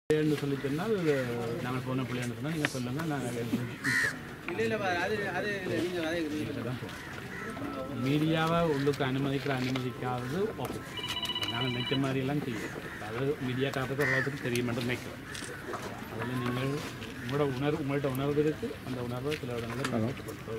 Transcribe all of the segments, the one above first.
பிள்ளைன்னு சொல்லி சொன்னால் நாங்கள் போன பிள்ளைன்னு சொன்னால் நீங்கள் சொல்லுங்கள் நாங்கள் இல்லை இல்லை அது அது நீங்கள் அதே தான் மீடியாவை உள்ளுக்கு அனுமதிக்கிற அனுமதிக்காதது ஓகே நாங்கள் நினைச்ச மாதிரியெல்லாம் செய்வோம் அது மீடியாக்காரருக்கு ஓரளவுக்கு தெரிய மட்டும் நினைக்கிறோம் அதில் நீங்கள் உங்களோட உணர்வு உங்கள்கிட்ட உணர்வு இருக்குது அந்த உணர்வை சில இடங்களில்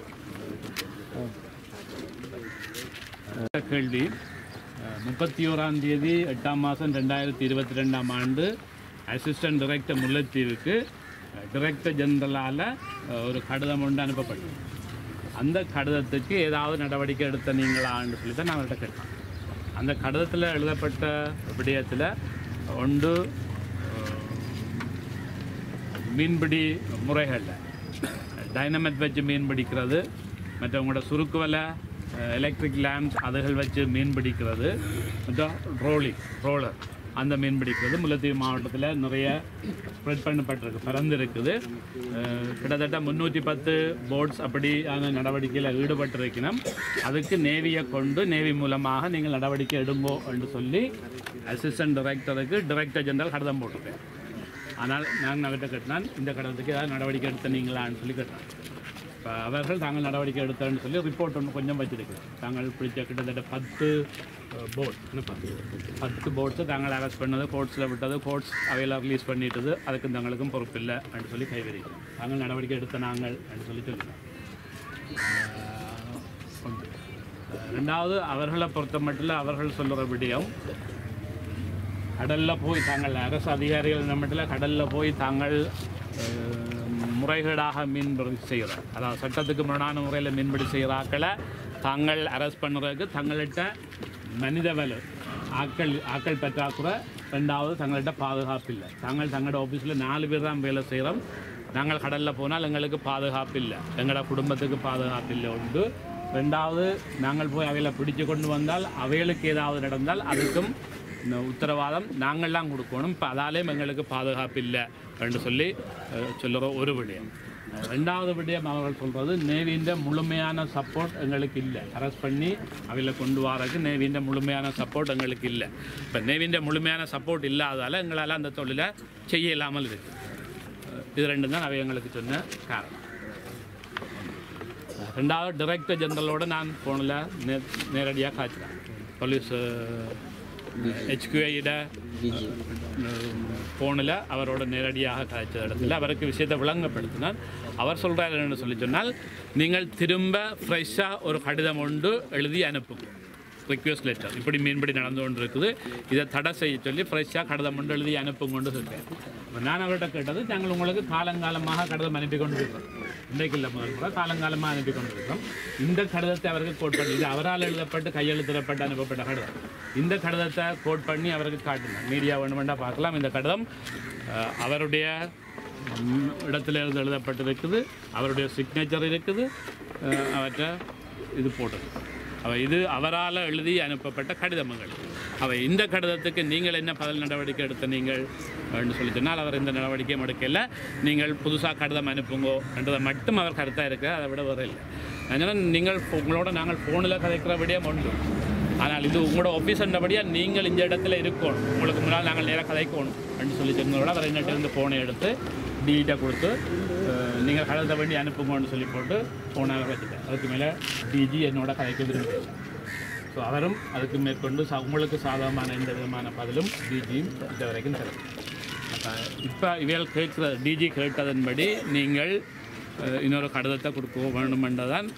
கேள்வி முப்பத்தி ஓராம் தேதி எட்டாம் மாதம் ரெண்டாயிரத்தி இருபத்தி ரெண்டாம் ஆண்டு அசிஸ்டன்ட் டைரக்டர் முல்லைத்தீவுக்கு டைரக்டர் ஜெனரலால் ஒரு கடிதம் ஒன்று அனுப்பப்பட்டது அந்த கடிதத்துக்கு ஏதாவது நடவடிக்கை எடுத்த நீங்களான்னு சொல்லி தான் நான் அவர்கிட்ட கேட்டேன் அந்த கடிதத்தில் எழுதப்பட்ட விடயத்தில் ஒன்று அஹ், மீன்பிடி முறைகளில் டைனமெட் வச்சு மீன் பிடிக்கிறது மற்றவங்களோட சுருக்கு வலை எலக்ட்ரிக் லேம்ப்ஸ் அதுகள் வச்சு மீன் பிடிக்கிறது மற்றும் ரோலிங் ரோலர் அந்த மீன் பிடிக்கிறது முல்லைத்தீவு மாவட்டத்தில் நிறைய ஸ்ப்ரெட் பண்ணப்பட்டிருக்கு பறந்து இருக்குது அஹ், கிட்டத்தட்ட முந்நூற்றி பத்து போட்ஸ் அப்படியான நடவடிக்கையில் ஈடுபட்டிருக்கணும் அதுக்கு நேவியை கொண்டு நேவி மூலமாக நீங்கள் நடவடிக்கை எடுங்கோ என்று சொல்லி அசிஸ்டன்ட் டைரக்டருக்கு டைரக்டர் ஜெனரல் கடிதம் போட்டிருக்கேன் ஆனால் நான் அவர்கிட்ட கேட்டான் இந்த கடத்துக்கு ஏதாவது நடவடிக்கை எடுத்த நீங்களான்னு சொல்லி கேட்டான் இப்போ அவர்கள் தாங்கள் நடவடிக்கை எடுத்தேன்னு சொல்லி ரிப்போர்ட் ஒன்று கொஞ்சம் வச்சிருக்கிறோம் தாங்கள் பிடிச்ச கிட்டத்தட்ட பத்து போட் பத்து போட்ஸை தாங்கள் அரெஸ்ட் பண்ணது கோர்ட்ஸில் விட்டது கோர்ட்ஸ் அவையில் ரிலீஸ் பண்ணிட்டது அதுக்கு தங்களுக்கும் பொறுப்பில்லை அப்படின்னு சொல்லி கைவிரிக்கிறோம் தாங்கள் நடவடிக்கை எடுத்த நாங்கள் அப்படின்னு சொல்லி சொல்லுவோம் ஒன்று. ரெண்டாவது அவர்களை பொறுத்த மட்டும் அவர்கள் சொல்லுற விடயம் கடலில் போய் தாங்கள் அரசு அதிகாரிகள் நம்மட்டில் கடலில் போய் தாங்கள் அஹ், முறைகேடாக மீன்பிடி செய்கிறார் அதாவது சட்டத்துக்கு முரணான முறையில் மீன்பிடி செய்கிறாக்களை தாங்கள் அரெஸ்ட் பண்ணுறதுக்கு தங்கள்கிட்ட மனித வலு ஆக்கள் ஆக்கள் பற்றாக்குறை ரெண்டாவது தங்கள்கிட்ட பாதுகாப்பு இல்லை தாங்கள் தங்களோட ஆஃபீஸில் நாலு பேர் தான் வேலை செய்கிறோம் நாங்கள் கடலில் போனால் எங்களுக்கு பாதுகாப்பு இல்லை எங்களோட குடும்பத்துக்கு பாதுகாப்பு இல்லை உண்டு ரெண்டாவது நாங்கள் போய் அவைகளை பிடிச்சு கொண்டு வந்தால் அவைகளுக்கு ஏதாவது நடந்தால் அதுக்கும் இந்த உத்தரவாதம் நாங்கள்லாம் கொடுக்கணும் இப்போ அதாலேயும் எங்களுக்கு பாதுகாப்பு இல்லை என்று சொல்லி அஹ், சொல்லுற ஒரு விடயம் அஹ், ரெண்டாவது விடயம் அவர்கள் சொல்கிறது நேவின்ற முழுமையான சப்போர்ட் எங்களுக்கு இல்லை அரெஸ்ட் பண்ணி அவையில் கொண்டு வரதுக்கு நேவின்ற முழுமையான சப்போர்ட் எங்களுக்கு இல்லை இப்போ நேவின்ற முழுமையான சப்போர்ட் இல்லாதால் எங்களால் அந்த தொழிலை செய்ய இல்லாமல் இருக்குது அஹ், இது ரெண்டும் தான் அவை எங்களுக்கு சொன்ன காரணம் ரெண்டாவது டைரக்டர் ஜெனரலோட நான் ஃபோனில் நே நேரடியாக காய்ச்சினேன் போலீஸ் ஹெச்கியூஐட ஃபோனில் அவரோட நேரடியாக காய்ச்ச இடத்துல அவருக்கு விஷயத்தை விளங்கப்படுத்தினார் அவர் சொல்கிறார் என்னன்னு சொல்லி சொன்னால் நீங்கள் திரும்ப ஃப்ரெஷ்ஷாக ஒரு கடிதம் ஒன்று எழுதி அனுப்புங்க ரிக்வெஸ்ட் லெட்டர் இப்படி மீன்பிடி நடந்து கொண்டு இருக்குது இதை தடை செய்ய சொல்லி ஃப்ரெஷ்ஷாக கடிதம் கொண்டு எழுதி அனுப்புங்கொண்டு சொல்கிறேன் அப்ப நான் அவர்கிட்ட கேட்டது நாங்கள் உங்களுக்கு காலங்காலமாக கடிதம் அனுப்பி கொண்டு இருக்கோம் இன்றைக்கு இல்லை முதல் முறை காலங்காலமாக அனுப்பி கொண்டு இருக்கோம் இந்த கடிதத்தை அவருக்கு கோட் பண்ணி இது அவரால் எழுதப்பட்டு கையெழுத்திடப்பட்டு அனுப்பப்பட்ட கடிதம் இந்த கடிதத்தை கோட் பண்ணி அவருக்கு காட்டினேன் மீடியா வேணுமெண்டா பார்க்கலாம் இந்த கடிதம் அஹ், அவருடைய ம், இடத்துல இருந்து எழுதப்பட்டிருக்குது அவருடைய சிக்னேச்சர் இருக்குது அஹ், அவற்றை இது போட்டது அவ இது அவரால் எழுதி அனுப்பப்பட்ட கடிதங்கள் அவை இந்த கடிதத்துக்கு நீங்கள் என்ன பதில் நடவடிக்கை எடுத்த நீங்கள் என்று சொல்லி சொன்னால் அவர் எந்த நடவடிக்கையும் எடுக்கல நீங்கள் புதுசாக கடிதம் அனுப்புங்கோ என்றதை மட்டும் அவர் கருத்தாக இருக்க அதை விட வர இல்லை அதனால் நீங்கள் உங்களோட நாங்கள் ஃபோனில் கதைக்கிற விடயம் ஒன்று ஆனால் இது உங்களோட ஆஃபீஸ் என்றபடியாக நீங்கள் இந்த இடத்துல இருக்கணும் உங்களுக்கு முன்னால் நாங்கள் நேராக கதைக்கணும் அப்படின்னு சொல்லி சொன்னதோட அவர் என்னட்ட இருந்து ஃபோனை எடுத்து டிஜிட்டை கொடுத்து அஹ், நீங்கள் கலந்த வேண்டி அனுப்புங்கன்னு சொல்லி போட்டு ஃபோனாக வச்சுட்டேன் அதுக்கு மேலே டிஜி என்னோட கதைக்க விரும்புகிறேன் ஸோ அவரும் அதுக்கு மேற்கொண்டு சா- உங்களுக்கு சாதகமான எந்த விதமான பதிலும் டிஜியும் இது வரைக்கும் தரும் அப்போ இப்போ இவைகள் கேட்குற டிஜி கேட்டதன்படி நீங்கள் அஹ், இன்னொரு கடிதத்தை கொடுக்க வேணுமென்றதான்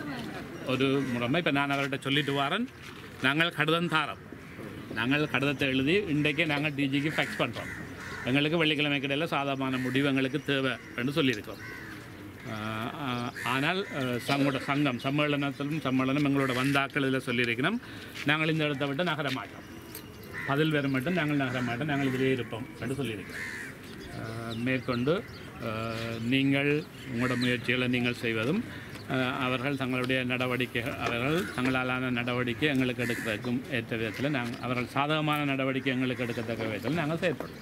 ஒரு முறைமை இப்போ நான் அவர்கிட்ட சொல்லிட்டு வரேன் நாங்கள் கடிதம் தாரோம் நாங்கள் கடிதத்தை எழுதி இன்றைக்கே நாங்கள் டிஜிக்கு ஃபேக்ஸ் பண்ணுறோம் எங்களுக்கு வெள்ளிக்கிழமை கிடையில சாதகமான முடிவு எங்களுக்கு தேவை என்று சொல்லியிருக்கோம் ஆஹ் ஆஹ் ஆனால் அஹ், சங்கோட சங்கம் சம்மேளனத்திலும் சம்மேளனம் எங்களோட வந்தாக்கள் இதில் சொல்லியிருக்கணும் நாங்கள் இந்த இடத்தை விட்டு நகர மாட்டோம் பதில் வர மட்டும் நாங்கள் நகர மாட்டோம் நாங்கள் இதிலே இருப்போம் என்று சொல்லியிருக்கிறோம் ஆஹ் மேற்கொண்டு ஆஹ் நீங்கள் உங்களோட முயற்சிகளை நீங்கள் செய்வதும் ஆஹ் அவர்கள் தங்களுடைய நடவடிக்கை அவர்கள் தங்களாலான நடவடிக்கை எங்களுக்கு எடுக்கிறதுக்கும் ஏற்ற விதத்தில் நாங்கள் அவர்கள் சாதகமான நடவடிக்கை எங்களுக்கு எடுக்கத்தக்க விதத்தில் நாங்கள் செயல்படுவோம்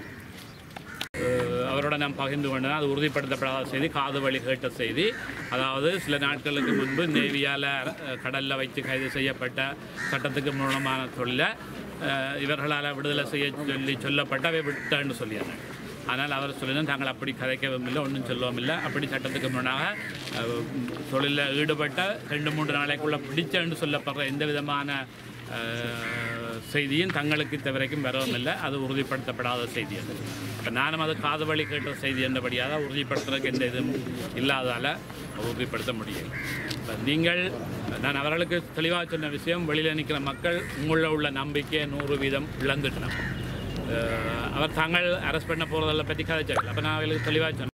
அஹ் அவரோட நாம் பகிர்ந்து கொண்டது அது உறுதிப்படுத்தப்படாத செய்தி காது வழி கேட்ட செய்தி அதாவது சில நாட்களுக்கு முன்பு நேவியால் கடலில் வைத்து கைது செய்யப்பட்ட சட்டத்துக்கு மூலமான தொழிலை அஹ், இவர்களால் விடுதலை செய்ய சொல்லி சொல்லப்பட்ட அவை விட்டேன்னு சொல்லியிருந்தாங்க ஆனால் அவர் சொல்லினா தாங்கள் அப்படி கதைக்கவும் இல்லை ஒன்றும் சொல்லவும் இல்லை அப்படி சட்டத்துக்கு முன்னாக அஹ், தொழிலில் ஈடுபட்ட ரெண்டு மூன்று நாளைக்குள்ள பிடிச்சன்னு சொல்லப்படுற எந்த விதமான அஹ், செய்தியும் தங்களுக்கு இது வரைக்கும் வரவும் இல்லை அது உறுதிப்படுத்தப்படாத செய்தி அது இப்போ நானும் அது காது வழி கேட்ட செய்தி என்றபடியாக உறுதிப்படுத்துறதுக்கு எந்த இதுவும் இல்லாதால் உறுதிப்படுத்த முடியல இப்போ நீங்கள் நான் அவர்களுக்கு தெளிவாக சொன்ன விஷயம் வெளியில் நிற்கிற மக்கள் உங்களில் உள்ள நம்பிக்கையை நூறு வீதம் இழந்துட்டணும் அஹ் அவர் தாங்கள் அரெஸ்ட் பண்ண போகிறதெல்லாம் பற்றி கதைச்சார்கள் அப்போ நான் அவர்களுக்கு தெளிவாக சொன்னேன்